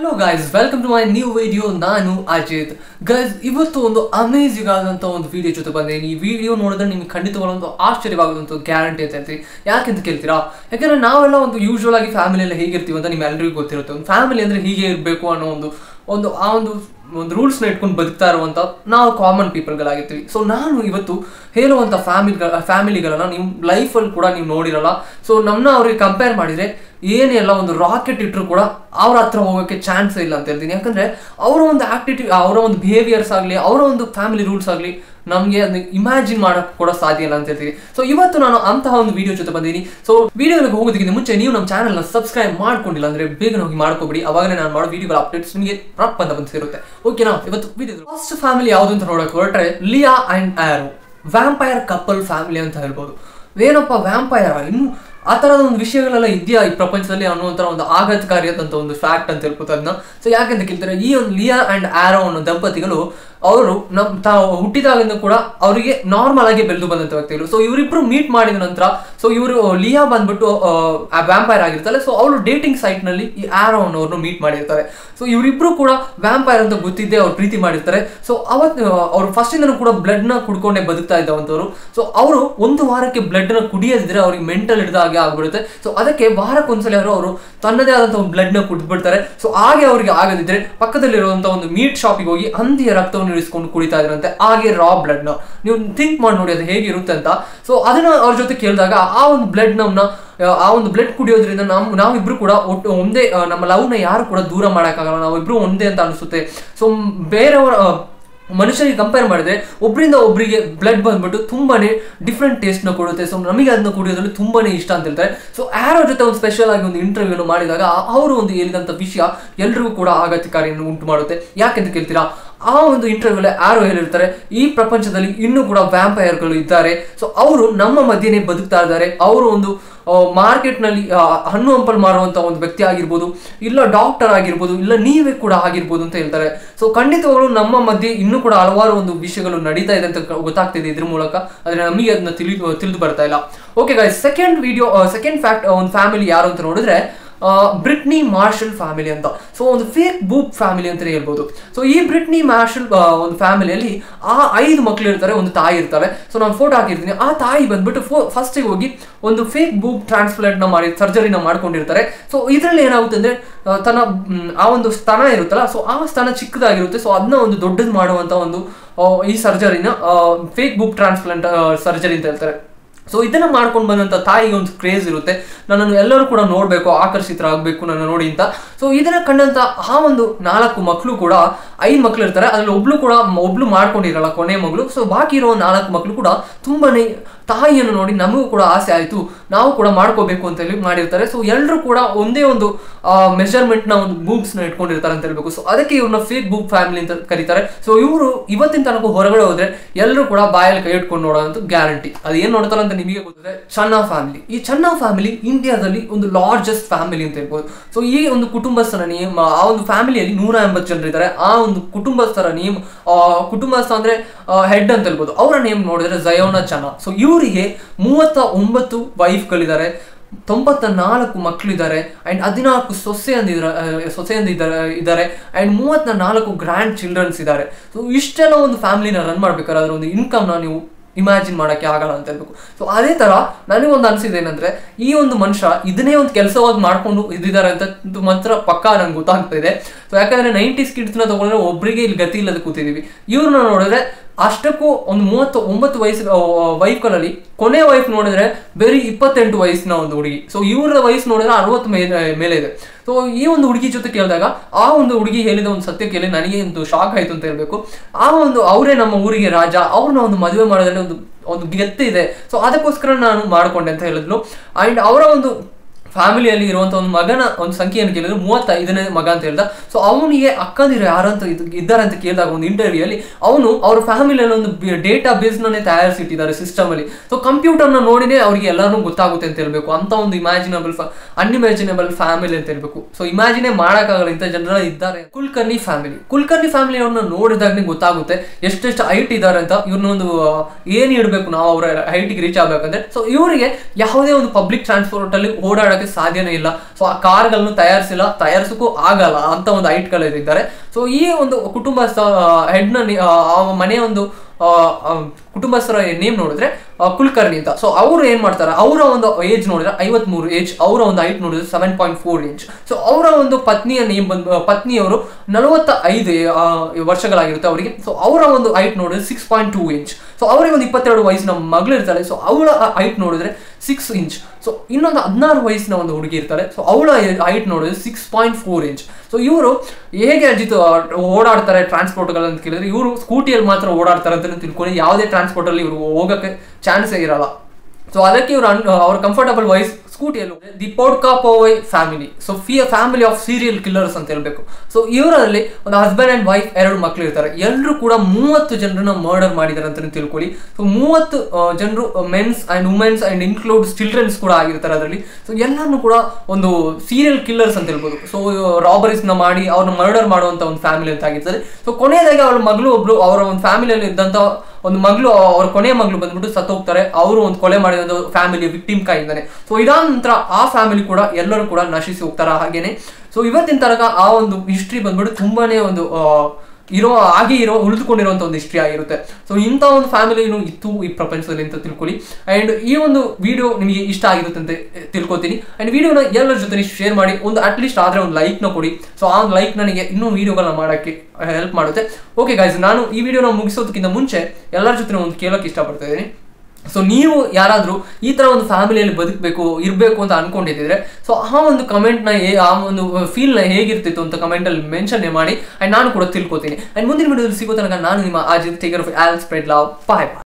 hello guys welcome to my new video ನಾನು Ajith guys ಇವತ್ತು ಒಂದು ಅಮೇಜಿಂಗ್ ಆದಂಥ ಒಂದು ವಿಡಿಯೋ ಜೊತೆ ಬಂದೇನಿ ಈ ವಿಡಿಯೋ ನೋಡಿದ್ರೆ ನಿಮ್ಗೆ ಖಂಡಿತವಾಗ್ಲೂ ಒಂದು ಆಶ್ಚರ್ಯವಾಗುವಂಥ ಗ್ಯಾರಂಟಿ ಅಂತ ಹೇಳ್ತೀವಿ ಯಾಕೆಂತ ಕೇಳ್ತೀರಾ ಯಾಕಂದ್ರೆ ನಾವೆಲ್ಲ ಒಂದು ಯೂಶುವಲ್ ಆಗಿ ಫ್ಯಾಮಿಲಿ ಎಲ್ಲ ಹೇಗಿರ್ತೀವಿ ಅಂತ ನಿಮ್ಗೆ ಎಲ್ರಿಗೂ ಗೊತ್ತಿರುತ್ತೆ ಒಂದು ಫ್ಯಾಮಿಲಿ ಅಂದ್ರೆ ಹೀಗೆ ಇರಬೇಕು ಅನ್ನೋ ಒಂದು ಒಂದು ಆ ಒಂದು ಒಂದು ರೂಲ್ಸ್ನ ಇಟ್ಕೊಂಡು ಬದುಕ್ತಾ ಇರುವಂಥ ನಾವು ಕಾಮನ್ ಪೀಪಲ್ಗಳಾಗಿರ್ತೀವಿ ಸೊ ನಾನು ಇವತ್ತು ಹೇಳುವಂಥ ಫ್ಯಾಮಿಲಿಗಳ ಫ್ಯಾಮಿಲಿಗಳನ್ನ ನೀವು ಲೈಫಲ್ಲಿ ಕೂಡ ನೀವು ನೋಡಿರಲ್ಲ ಸೊ ನಮ್ಮನ್ನ ಅವ್ರಿಗೆ ಕಂಪೇರ್ ಮಾಡಿದರೆ ಏನೇ ಎಲ್ಲ ಒಂದು ರಾಕೆಟ್ ಇಟ್ಟರು ಕೂಡ ಅವ್ರ ಹತ್ರ ಹೋಗೋಕ್ಕೆ ಚಾನ್ಸ್ ಇಲ್ಲ ಅಂತ ಹೇಳ್ತೀನಿ ಯಾಕಂದ್ರೆ ಅವರ ಒಂದು ಆಕ್ಟಿವಿಟಿ ಅವರ ಒಂದು ಬಿಹೇವಿಯರ್ಸ್ ಆಗಲಿ ಅವರ ಒಂದು ಫ್ಯಾಮಿಲಿ ರೂಲ್ಸ್ ಆಗಲಿ ನಮಗೆ ಅದನ್ನ ಇಮ್ಯಾಜಿನ್ ಮಾಡೋಕ್ಕೆ ಕೂಡ ಸಾಧ್ಯ ಇಲ್ಲ ಅಂತ ಹೇಳ್ತೀನಿ ಸೊ ಇವತ್ತು ನಾನು ಅಂತಹ ಒಂದು ವಿಡಿಯೋ ಜೊತೆ ಬಂದೀನಿ ಸೊ ವಿಡಿಯೋಗೆ ಹೋಗೋದಕ್ಕಿಂತ ಮುಂಚೆ ನೀವು ನಮ್ಮ ಚಾನಲ್ನ ಸಬ್ಸ್ಕ್ರೈಬ್ ಮಾಡ್ಕೊಂಡಿಲ್ಲ ಅಂದ್ರೆ ಬೇಗ ಹೋಗಿ ಮಾಡ್ಕೊಬಿಡಿ ಅವಾಗಲೇ ನಾನು ಮಾಡೋ ವಿಡಿಯೋಗಳ ಅಪ್ಡೇಟ್ಸ್ ನಿಮಗೆ ರಪ್ ಅಂತ ಬಂದು ಸೇರುತ್ತೆ ಓಕೆನಾ ಇವತ್ತು ವಿಡಿಯೋ ಫಸ್ಟ್ ಫ್ಯಾಮಿಲಿ ಯಾವುದು ಅಂತ ನೋಡಕ್ಕೆ ಹೊರಟ್ರೆ Leah and Aro vampire couple family ಅಂತ ಹೇಳ್ಬೋದು ಏನಪ್ಪ ವ್ಯಾಂಪೈರ್ ಇನ್ನು ಆ ಥರದ ಒಂದು ವಿಷಯಗಳೆಲ್ಲ ಇದೆಯಾ ಈ ಪ್ರಪಂಚದಲ್ಲಿ ಅನ್ನುವಂಥ ಒಂದು ಆಘಾತಕಾರಿಯಾದಂಥ ಒಂದು ಫ್ಯಾಕ್ಟ್ ಅಂತ ಹೇಳ್ಬೋದು ಅದನ್ನ ಸೊ ಯಾಕೆಂತ ಕೇಳ್ತಾರೆ ಈ ಒಂದು ಲಿಯಾ ಅಂಡ್ ಆರೋ ಅನ್ನೋ ದಂಪತಿಗಳು ಅವರು ನಮ್ಮ ತಾವು ಹುಟ್ಟಿದಾಗಿಂದ ಕೂಡ ಅವರಿಗೆ ನಾರ್ಮಲ್ ಆಗಿ ಬೆಳೆದು ಬಂದಂಥ ವ್ಯಕ್ತಿಗಳು ಸೊ ಇವರಿಬ್ರು ಮೀಟ್ ಮಾಡಿದ ನಂತರ ಸೊ ಇವರು ಲಿಯಾ ಬಂದ್ಬಿಟ್ಟು ವ್ಯಾಂಪೈರ್ ಆಗಿರ್ತಾರೆ ಸೊ ಅವರು ಡೇಟಿಂಗ್ ಸೈಟ್ ನಲ್ಲಿ ಈ ಆರೋ ಅನ್ನೋರ್ನು ಮೀಟ್ ಮಾಡಿರ್ತಾರೆ ಸೊ ಇವರಿಬ್ರು ಕೂಡ ವ್ಯಾಂಪೈರ್ ಅಂತ ಗೊತ್ತಿದ್ದೆ ಅವ್ರು ಪ್ರೀತಿ ಮಾಡಿರ್ತಾರೆ ಸೊ ಅವತ್ತು ಅವ್ರು ಫಸ್ಟ್ ಇಂದನೂ ಕೂಡ ಬ್ಲಡ್ ನ ಕುಡ್ಕೊಂಡೇ ಬದುಕ್ತಾ ಇದ್ದವಂತವ್ರು ಸೊ ಅವರು ಒಂದು ವಾರಕ್ಕೆ ಬ್ಲಡ್ ನ ಕುಡಿಯದಿದ್ರೆ ಅವ್ರಿಗೆ ಮೆಂಟಲ್ ಹಿಡಿದ ಹಾಗೆ ಆಗ್ಬಿಡುತ್ತೆ ಸೊ ಅದಕ್ಕೆ ವಾರಕ್ಕೊಂದ್ಸಲ ಅವರು ಅವರು ತನ್ನದೇ ಆದಂಥ ಒಂದು ಬ್ಲಡ್ ನ ಕುಡಿದ್ಬಿಡ್ತಾರೆ ಸೊ ಹಾಗೆ ಅವರಿಗೆ ಆಗದಿದ್ರೆ ಪಕ್ಕದಲ್ಲಿರುವಂಥ ಒಂದು ಮೀಟ್ ಶಾಪಿಗೆ ಹೋಗಿ ಹಂದಿಯ ರಕ್ತವನ್ನು ಇಳಿಸ್ಕೊಂಡು ಕುಡಿತಾ ಇದ್ರಂತೆ ಹಾಗೆ ರಾ ಬ್ಲಡ್ ನ ನೀವು ಥಿಂಕ್ ಮಾಡಿ ನೋಡಿ ಅದು ಹೇಗಿರುತ್ತೆ ಅಂತ ಸೊ ಅದನ್ನ ಅವ್ರ ಜೊತೆ ಕೇಳಿದಾಗ ಆ ಒಂದು ಬ್ಲಡ್ ನಮ್ಮನ್ನ ಆ ಒಂದು ಬ್ಲಡ್ ಕುಡಿಯೋದ್ರಿಂದ ನಾವು ನಾವಿಬ್ರು ಕೂಡ ಒಟ್ಟು ಒಂದೇ ಆ, ನಮ್ಮ ಲವ್ನ ಯಾರು ಕೂಡ ದೂರ ಮಾಡೋಕ್ಕಾಗಲ್ಲ ನಾವಿಬ್ರು ಒಂದೇ ಅಂತ ಅನಿಸುತ್ತೆ ಸೊ ಬೇರೆಯವರ ಆ, ಮನುಷ್ಯರಿಗೆ ಕಂಪೇರ್ ಮಾಡಿದ್ರೆ ಒಬ್ಬರಿಂದ ಒಬ್ಬರಿಗೆ ಬ್ಲಡ್ ಬಂದ್ಬಿಟ್ಟು ತುಂಬಾನೇ ಡಿಫ್ರೆಂಟ್ ಟೇಸ್ಟ್ನ ಕೊಡುತ್ತೆ ಸೊ ನಮಗೆ ಅದನ್ನ ಕುಡಿಯೋದ್ರಲ್ಲಿ ತುಂಬಾನೇ ಇಷ್ಟ ಅಂತ ಹೇಳ್ತಾರೆ ಸೊ ಯಾರೋ ಜೊತೆ ಒಂದು ಸ್ಪೆಷಲ್ ಆಗಿ ಒಂದು ಇಂಟರ್ವ್ಯೂನು ಮಾಡಿದಾಗ ಅವರು ಒಂದು ಹೇಳಿದಂಥ ವಿಷಯ ಎಲ್ರಿಗೂ ಕೂಡ ಆಘಾತಕಾರಿಯನ್ನು ಉಂಟು ಮಾಡುತ್ತೆ ಯಾಕೆಂತ ಕೇಳ್ತೀರಾ ಆ ಒಂದು ಇಂಟರ್ವ್ಯೂಲಿ ಯಾರು ಹೇಳಿರ್ತಾರೆ ಈ ಪ್ರಪಂಚದಲ್ಲಿ ಇನ್ನೂ ಕೂಡ ವ್ಯಾಂಪೈರ್ಗಳು ಇದ್ದಾರೆ ಸೊ ಅವರು ನಮ್ಮ ಮಧ್ಯೆನೇ ಬದುಕ್ತಾ ಇದ್ದಾರೆ ಅವರು ಒಂದು ಮಾರ್ಕೆಟ್ನಲ್ಲಿ ಹಣ್ಣು ಹಂಪಲ್ ಮಾರುವಂಥ ಒಂದು ವ್ಯಕ್ತಿ ಆಗಿರ್ಬೋದು ಇಲ್ಲ ಡಾಕ್ಟರ್ ಆಗಿರ್ಬೋದು ಇಲ್ಲ ನೀವೇ ಕೂಡ ಆಗಿರ್ಬೋದು ಅಂತ ಹೇಳ್ತಾರೆ ಸೊ ಖಂಡಿತವಾಗ್ಲೂ ನಮ್ಮ ಮಧ್ಯೆ ಇನ್ನೂ ಕೂಡ ಹಲವಾರು ಒಂದು ವಿಷಯಗಳು ನಡೀತಾ ಇದೆ ಅಂತ ಗೊತ್ತಾಗ್ತಿದೆ ಇದ್ರ ಮೂಲಕ ಆದರೆ ನಮಗೆ ಅದನ್ನ ತಿಳಿದು ತಿಳಿದು ಬರ್ತಾ ಇಲ್ಲ okay guys second video second fact ಒಂದು ಫ್ಯಾಮಿಲಿ ಯಾರು ಅಂತ ನೋಡಿದ್ರೆ ಬ್ರಿಟ್ನಿ ಮಾರ್ಷಲ್ ಫ್ಯಾಮಿಲಿ ಅಂತ ಸೊ ಒಂದು ಫೇಕ್ ಬೂಪ್ ಫ್ಯಾಮಿಲಿ ಅಂತಲೇ ಹೇಳ್ಬೋದು ಸೊ ಈ ಬ್ರಿಟ್ನಿ ಮಾರ್ಷಲ್ ಒಂದು ಫ್ಯಾಮಿಲಿಯಲ್ಲಿ ಆ ಐದು ಮಕ್ಳು ಇರ್ತಾರೆ ಒಂದು ತಾಯಿ ಇರ್ತಾರೆ ಸೊ ನಾನು ಫೋಟೋ ಹಾಕಿರ್ತೀನಿ ಆ ತಾಯಿ ಬಂದ್ಬಿಟ್ಟು ಫೋ ಫಸ್ಟಿಗೆ ಹೋಗಿ ಒಂದು ಫೇಕ್ ಬೂಪ್ ಟ್ರಾನ್ಸ್ಪ್ಲಾಂಟ್ನ ಮಾಡಿ ಸರ್ಜರಿನ ಮಾಡ್ಕೊಂಡಿರ್ತಾರೆ ಸೊ ಇದರಲ್ಲಿ ಏನಾಗುತ್ತೆ ಅಂದರೆ ತನ್ನ ಮ್, ಆ ಒಂದು ಸ್ತನ ಇರುತ್ತಲ್ಲ ಸೊ ಆ ಸ್ತನ ಚಿಕ್ಕದಾಗಿರುತ್ತೆ ಸೊ ಅದನ್ನ ಒಂದು ದೊಡ್ಡದು ಮಾಡುವಂಥ ಒಂದು ಆ, ಈ ಸರ್ಜರಿನ ಫೇಕ್ ಬೂಪ್ ಟ್ರಾನ್ಸ್ಪ್ಲಾಂಟ್ ಸರ್ಜರಿ ಅಂತ ಹೇಳ್ತಾರೆ ಸೊ ಇದನ್ನ ಮಾಡ್ಕೊಂಡು ಬಂದಂತ ತಾಯಿಗೆ ಒಂದು ಕ್ರೇಜ್ ಇರುತ್ತೆ ನನ್ನನ್ನು ಎಲ್ಲರೂ ಕೂಡ ನೋಡಬೇಕು ಆಕರ್ಷಿತರಾಗಬೇಕು ನನ್ನ ನೋಡಿ ಅಂತ ಸೊ ಇದನ್ನ ಕಂಡಂತ ಆ ಒಂದು ನಾಲ್ಕು ಮಕ್ಕಳು ಕೂಡ ಐದು ಮಕ್ಳು ಇರ್ತಾರೆ ಅದ್ರಲ್ಲಿ ಒಬ್ಳು ಕೂಡ ಒಬ್ಳು ಮಾಡ್ಕೊಂಡಿರಲ್ಲ ಕೊನೆ ಮಗಳು ಸೊ ಬಾಕಿ ಇರೋ ನಾಲ್ಕು ಮಕ್ಕಳು ಕೂಡ ತುಂಬಾನೇ ತಾಯಿಯನ್ನು ನೋಡಿ ನಮಗೂ ಕೂಡ ಆಸೆ ಆಯಿತು ನಾವು ಕೂಡ ಮಾಡ್ಕೋಬೇಕು ಅಂತ ಹೇಳಿ ಮಾಡಿರ್ತಾರೆ ಸೊ ಎಲ್ಲರೂ ಕೂಡ ಒಂದೇ ಒಂದು ಮೆಜರ್ಮೆಂಟ್ ನ ಒಂದು ಬೂಬ್ಸ್ ನ ಇಟ್ಕೊಂಡಿರ್ತಾರೆ ಅಂತ ಹೇಳ್ಬೇಕು ಸೊ ಅದಕ್ಕೆ ಇವ್ರನ್ನ ಫೇಕ್ ಬೂಬ್ ಫ್ಯಾಮಿಲಿ ಅಂತ ಕರೀತಾರೆ ಸೊ ಇವರು ಇವತ್ತಿನ ತನಕ ಹೊರಗಡೆ ಹೋದ್ರೆ ಎಲ್ಲರೂ ಕೂಡ ಬಾಯಲ್ಲಿ ಕೈ ಇಟ್ಕೊಂಡು ನೋಡೋಂತ ಗ್ಯಾರಂಟಿ ಅದು ಏನ್ ನೋಡ್ತಾರೆ ಅಂತ ನಿಮಗೆ ಗೊತ್ತಿದೆ ಚನ್ನಾ ಫ್ಯಾಮಿಲಿ ಈ ಚನ್ನಾ ಫ್ಯಾಮಿಲಿ ಇಂಡಿಯಾದಲ್ಲಿ ಒಂದು ಲಾರ್ಜೆಸ್ಟ್ ಫ್ಯಾಮಿಲಿ ಅಂತ ಹೇಳ್ಬೋದು ಸೊ ಈ ಒಂದು ಕುಟುಂಬಸ್ಥರ ನೇಮ್ ಆ ಒಂದು ಫ್ಯಾಮಿಲಿಯಲ್ಲಿ ನೂರ ಎಂಬತ್ತು ಜನರಿದ್ದಾರೆ ಆ ಒಂದು ಕುಟುಂಬಸ್ಥರ ನೇಮ್ ಕುಟುಂಬಸ್ಥ ಅಂದ್ರೆ ಹೆಡ್ ಅಂತ ಹೇಳ್ಬೋದು ಅವರ ನೇಮ್ ನೋಡಿದ್ರೆ ಜಯೋನಾ ಚನ್ನಾ ಸೊ ಇವರಿಗೆ ಮೂವತ್ತ ಒಂಬತ್ತು ವೈಫ್ಗಳಿದ್ದಾರೆ ತೊಂಬತ್ತ ನಾಲ್ಕು ಮಕ್ಕಳಿದ್ದಾರೆ ಅಂಡ್ ಹದಿನಾಲ್ಕು ಸೊಸೆ ಅಂದಿದ್ದಾರೆ ಸೊಸೆ ಅಂದಿದ್ದಾರೆ ಇದ್ದಾರೆ ಅಂಡ್ ಮೂವತ್ತ ನಾಲ್ಕು ಗ್ರ್ಯಾಂಡ್ ಚಿಲ್ಡ್ರನ್ಸ್ ಇದ್ದಾರೆ ಸೊ ಇಷ್ಟೆಲ್ಲ ಒಂದು ಫ್ಯಾಮಿಲಿನ ರನ್ ಮಾಡ್ಬೇಕಾದ್ರೆ ಅದರ ಒಂದು ಇನ್ಕಮ್ನ ನೀವು ಇಮ್ಯಾಜಿನ್ ಮಾಡೋಕ್ಕೆ ಆಗಲ್ಲ ಅಂತ ಹೇಳ್ಬೇಕು ಸೊ ಅದೇ ಥರ ನನಗೊಂದು ಅನಿಸಿದೆ ಏನಂದ್ರೆ ಈ ಒಂದು ಮನುಷ್ಯ ಇದನ್ನೇ ಒಂದು ಕೆಲಸವಾಗಿ ಮಾಡ್ಕೊಂಡು ಇದ್ದಿದ್ದಾರೆ ಅಂತ ಇದು ಮಾತ್ರ ಪಕ್ಕಾ ನಂಗೆ ಗೊತ್ತಾಗ್ತಾ ಇದೆ ಸೊ ಯಾಕಂದ್ರೆ ನೈಂಟೀಸ್ ಕಿಡ್ಸ್ನ ತಗೊಂಡ್ರೆ ಒಬ್ಬರಿಗೆ ಇಲ್ಲಿ ಗತಿ ಇಲ್ಲದೆ ಕೂತಿದ್ದೀವಿ ಇವ್ರನ್ನ ನೋಡಿದ್ರೆ ಅಷ್ಟಕ್ಕೂ ಒಂದು ಮೂವತ್ತು ಒಂಬತ್ತು ವಯಸ್ಸು ವೈಫ್ಗಳಲ್ಲಿ ಕೊನೆ ವೈಫ್ ನೋಡಿದ್ರೆ ಬರೀ ಇಪ್ಪತ್ತೆಂಟು ವಯಸ್ಸಿನ ಒಂದು ಹುಡುಗಿ ಸೊ ಇವ್ರ ವಯಸ್ಸು ನೋಡಿದ್ರೆ ಅರವತ್ತು ಮೇಲೆ ಮೇಲೆ ಇದೆ ಸೊ ಈ ಒಂದು ಹುಡುಗಿ ಜೊತೆ ಕೇಳಿದಾಗ ಆ ಒಂದು ಹುಡುಗಿ ಹೇಳಿದ ಒಂದು ಸತ್ಯ ಕೇಳಿ ನನಗೆ ಒಂದು ಶಾಕ್ ಆಯ್ತು ಅಂತ ಹೇಳ್ಬೇಕು ಆ ಒಂದು ಅವರೇ ನಮ್ಮ ಊರಿಗೆ ರಾಜ ಅವ್ರನ್ನ ಒಂದು ಮದುವೆ ಮಾಡೋದ್ರಲ್ಲಿ ಒಂದು ಒಂದು ಗೆತ್ತು ಇದೆ ಸೊ ಅದಕ್ಕೋಸ್ಕರ ನಾನು ಮಾಡ್ಕೊಂಡೆ ಅಂತ ಹೇಳಿದ್ಲು ಅಂಡ್ ಅವರ ಒಂದು ಫ್ಯಾಮಿಲಿಯಲ್ಲಿ ಇರುವಂತ ಒಂದು ಮಗನ ಒಂದು ಸಂಖ್ಯೆಯನ್ನು ಕೇಳಿದ್ರು ಮೂವತ್ತೈದನೇ ಮಗ ಅಂತ ಹೇಳ್ದ ಸೊ ಅವನಿಗೆ ಅಕ್ಕಂದಿರು ಯಾರಂತ ಇದು ಇದ್ದಾರೆ ಅಂತ ಕೇಳಿದಾಗ ಒಂದು ಇಂಟರ್ವ್ಯೂಯಲ್ಲಿ ಅವನು ಅವ್ರ ಫ್ಯಾಮಿಲಿಯಲ್ಲಿ ಒಂದು ಡೇಟಾ ಬೇಸ್ನೇ ತಯಾರಿಸಿಟ್ಟಿದ್ದಾರೆ ಸಿಸ್ಟಮ್ ಅಲ್ಲಿ ಸೊ ಕಂಪ್ಯೂಟರ್ನ ನೋಡಿನೇ ಅವರಿಗೆ ಎಲ್ಲರೂ ಗೊತ್ತಾಗುತ್ತೆ ಅಂತ ಹೇಳ್ಬೇಕು ಅಂತ ಒಂದು ಇಮ್ಯಾಜಿನಬಲ್ ಅನ್ಇಮ್ಯಾಜಿನಬಲ್ ಫ್ಯಾಮಿಲಿ ಅಂತ ಹೇಳ್ಬೇಕು ಸೊ ಇಮ್ಯಾಜಿನೇ ಮಾಡೋಕ್ಕಾಗಲ್ಲ ಇಂಥ ಜನರ ಇದ್ದಾರೆ ಕುಲ್ಕರ್ಣಿ ಫ್ಯಾಮಿಲಿ ಕುಲ್ಕರ್ಣಿ ಫ್ಯಾಮಿಲಿ ಅವ್ರನ್ನ ನೋಡಿದಾಗ ಗೊತ್ತಾಗುತ್ತೆ ಎಷ್ಟೆಷ್ಟು ಹೈಟ್ ಇದ್ದಾರೆ ಅಂತ ಇವ್ರನ್ನ ಒಂದು ಏನು ಇಡಬೇಕು ನಾವು ಅವರ ಹೈಟಿಗೆ ರೀಚ್ ಆಗ್ಬೇಕಂದ್ರೆ ಸೊ ಇವರಿಗೆ ಯಾವುದೇ ಒಂದು ಪಬ್ಲಿಕ್ ಟ್ರಾನ್ಸ್ಪೋರ್ಟ್ ಅಲ್ಲಿ ಓಡಾಡಕ್ಕೆ ಮಾಡಕ್ಕೆ ಸಾಧ್ಯನೇ ಇಲ್ಲ ಸೊ ಆ ಕಾರ್ಗಳನ್ನು ತಯಾರಿಸಿಲ್ಲ ತಯಾರಿಸಕ್ಕೂ ಆಗಲ್ಲ ಅಂತ ಒಂದು ಐಟ್ಗಳಿದ್ದಾರೆ ಸೊ ಈ ಒಂದು ಕುಟುಂಬಸ್ಥ ಹೆಡ್ನ ಆ ಮನೆಯ ಒಂದು ಆ, ಆ, ಕುಟುಂಬಸ್ಥರ ನೇಮ್ ನೋಡಿದ್ರೆ ಆ, ಕುಲಕರ್ಣಿ ಅಂತ ಸೊ ಅವರು ಏನ್ ಮಾಡ್ತಾರೆ ಅವರ ಒಂದು ಏಜ್ ನೋಡಿದ್ರೆ ಐವತ್ಮೂರು ಏಜ್ ಅವರ ಒಂದು ಹೈಟ್ ನೋಡಿದ್ರೆ seven point four inch so ಅವರ ಒಂದು ಪತ್ನಿಯ ನೇಮ್ ಬಂದು ಪತ್ನಿಯವರು ನಲವತ್ತ ಐದು ಆ, ವರ್ಷಗಳಾಗಿರುತ್ತೆ ಅವರಿಗೆ ಸೊ ಅವರ ಒಂದು ಹೈಟ್ ನೋಡಿದ್ರೆ six point two inch so ಅವರಿಗೆ ಒಂದು ಇಪ್ಪತ್ತೆರಡು ವಯಸ್ಸಿನ ಮಗಳು ಇರ್ತಾಳೆ ಸೊ ಅವಳ ಹೈಟ್ ನೋಡಿದ್ರೆ ಸಿಕ್ಸ್ ಇಂಚ್ ಸೊ ಇನ್ನೊಂದು ಹದಿನಾರು ವಯಸ್ಸಿನ ಒಂದು ಹುಡುಗಿ ಇರ್ತಾಳೆ ಸೊ ಅವಳ ಹೈಟ್ ನೋಡಿದ್ರೆ six point four inch so ಇವರು ಹೇಗೆ ಅಜಿತ್ ಆ, ಓಡಾಡ್ತಾರೆ ಟ್ರಾನ್ಸ್ಪೋರ್ಟ್ಗಳು ಅಂತ ಕೇಳಿದ್ರೆ ಇವರು ಸ್ಕೂಟಿಯಲ್ಲಿ ಮಾತ್ರ ಓಡಾಡ್ತಾರೆ ಅಂತ ತಿಳ್ಕೊಳ್ಳಿ ಯಾವುದೇ ಟ್ರಾನ್ಸ್ಪೋರ್ಟ್ ಅಲ್ಲಿ ಇವರು ಹೋಗಕ್ಕೆ ಚಾನ್ಸೇ ಇರಲ್ಲ ಸೊ ಅದಕ್ಕೆ ಇವರು ಅವ್ರ ಕಂಫರ್ಟಬಲ್ ವೈಸ್ ಸ್ಕೂಟಿಯಲ್ಲಿ ದಿ ಪೋಡ್ಕಾಪೋವೈ ಫ್ಯಾಮಿಲಿ ಸೊ ಫಿ ಫ್ಯಾಮಿಲಿ ಆಫ್ ಸೀರಿಯಲ್ ಕಿಲ್ಲರ್ಸ್ ಅಂತ ಹೇಳ್ಬೇಕು ಸೊ ಇವರಲ್ಲಿ ಒಂದು ಹಸ್ಬೆಂಡ್ ಅಂಡ್ ವೈಫ್ ಎರಡು ಮಕ್ಕಳು ಇರ್ತಾರೆ ಎಲ್ಲರೂ ಕೂಡ ಮೂವತ್ತು ಜನರನ್ನ ಮರ್ಡರ್ ಮಾಡಿದ್ದಾರೆ ಅಂತ ತಿಳ್ಕೊಳ್ಳಿ ಸೊ ಮೂವತ್ತು ಜನರು mens and womens and includes childrens ಕೂಡ ಆಗಿರ್ತಾರೆ ಅದರಲ್ಲಿ ಸೊ ಎಲ್ಲರನ್ನು ಕೂಡ ಒಂದು ಸೀರಿಯಲ್ ಕಿಲ್ಲರ್ಸ್ ಅಂತ ಹೇಳ್ಬೋದು ಸೊ ರಾಬರೀಸ್ ನ ಮಾಡಿ ಅವ್ರನ್ನ ಮರ್ಡರ್ ಮಾಡುವಂತ ಒಂದು ಫ್ಯಾಮಿಲಿ ಅಂತ ಆಗಿರ್ತದೆ ಸೊ ಕೊನೆಯದಾಗಿ ಅವಳ ಮಗಳು ಒಬ್ರು ಅವರ ಒಂದು ಫ್ಯಾಮಿಲಿಯಲ್ಲಿ ಇದ್ದಂತ ಒಂದು ಮಗಳು ಅವ್ರ ಕೊನೆಯ ಮಗಳು ಬಂದ್ಬಿಟ್ಟು ಸತ್ತು ಹೋಗ್ತಾರೆ ಅವರು ಒಂದು ಕೊಲೆ ಮಾಡಿದ ಒಂದು ಫ್ಯಾಮಿಲಿ ವಿಕ್ಟಿಮ್ ಕೈಯಿಂದಾನೆ ಸೊ ಇದಾದ ನಂತರ ಆ ಫ್ಯಾಮಿಲಿ ಕೂಡ ಎಲ್ಲರೂ ಕೂಡ ನಶಿಸಿ ಹೋಗ್ತಾರೆ ಹಾಗೇನೆ ಸೊ ಇವತ್ತಿನ ತನಕ ಆ ಒಂದು ಹಿಸ್ಟ್ರಿ ಬಂದ್ಬಿಟ್ಟು ತುಂಬಾನೇ ಒಂದು ಆ, ಇರೋ ಹಾಗೆ ಇರೋ ಉಳಿದುಕೊಂಡಿರುವಂತ ಒಂದು ಹಿಸ್ಟ್ರಿ ಆಗಿರುತ್ತೆ ಸೊ ಇಂಥ ಒಂದು ಫ್ಯಾಮಿಲಿನೂ ಇತ್ತು ಈ ಪ್ರಪಂಚದಲ್ಲಿ ಅಂತ ತಿಳ್ಕೊಳ್ಳಿ ಅಂಡ್ ಈ ಒಂದು ವಿಡಿಯೋ ನಿಮಗೆ ಇಷ್ಟ ಆಗಿರುತ್ತೆ ಅಂತ ತಿಳ್ಕೊತೀನಿ ಅಂಡ್ ವಿಡಿಯೋನ ಎಲ್ಲರ ಜೊತೆ ಶೇರ್ ಮಾಡಿ ಒಂದು ಅಟ್ಲೀಸ್ಟ್ ಆದ್ರೆ ಒಂದು ಲೈಕ್ನ ಕೊಡಿ ಸೊ ಆ ಒಂದು ಲೈಕ್ ನನಗೆ ಇನ್ನೂ ವಿಡಿಯೋಗಳನ್ನ ಮಾಡೋಕ್ಕೆ ಹೆಲ್ಪ್ ಮಾಡುತ್ತೆ ಓಕೆ ಗಾಯ್ಸ್ ನಾನು ಈ ವಿಡಿಯೋನ ಮುಗಿಸೋದಕ್ಕಿಂತ ಮುಂಚೆ ಎಲ್ಲರ ಜೊತೆ ಒಂದು ಕೇಳೋಕೆ ಇಷ್ಟಪಡ್ತಾ ಇದ್ದೀನಿ ಸೊ ನೀವು ಯಾರಾದರೂ ಈ ಥರ ಒಂದು ಫ್ಯಾಮಿಲಿಯಲ್ಲಿ ಬದುಕಬೇಕು ಇರಬೇಕು ಅಂತ ಅನ್ಕೊಂಡಿದ್ರೆ ಸೊ ಆ ಒಂದು ಕಮೆಂಟ್ನ ಆ ಒಂದು ಫೀಲ್ನ ಹೇಗಿರ್ತಿತ್ತು ಅಂತ ಕಮೆಂಟಲ್ಲಿ ಮೆನ್ಷನ್ ಮಾಡಿ ಆ್ಯಂಡ್ ನಾನು ಕೂಡ ತಿಳ್ಕೊತೀನಿ ಆ್ಯಂಡ್ ಮುಂದಿನ ವಿಡಿಯೋದಲ್ಲಿ ಸಿಗೋ ತನಕ ನಾನು ನಿಮ್ಮ Ajith take care of all spread love bye bye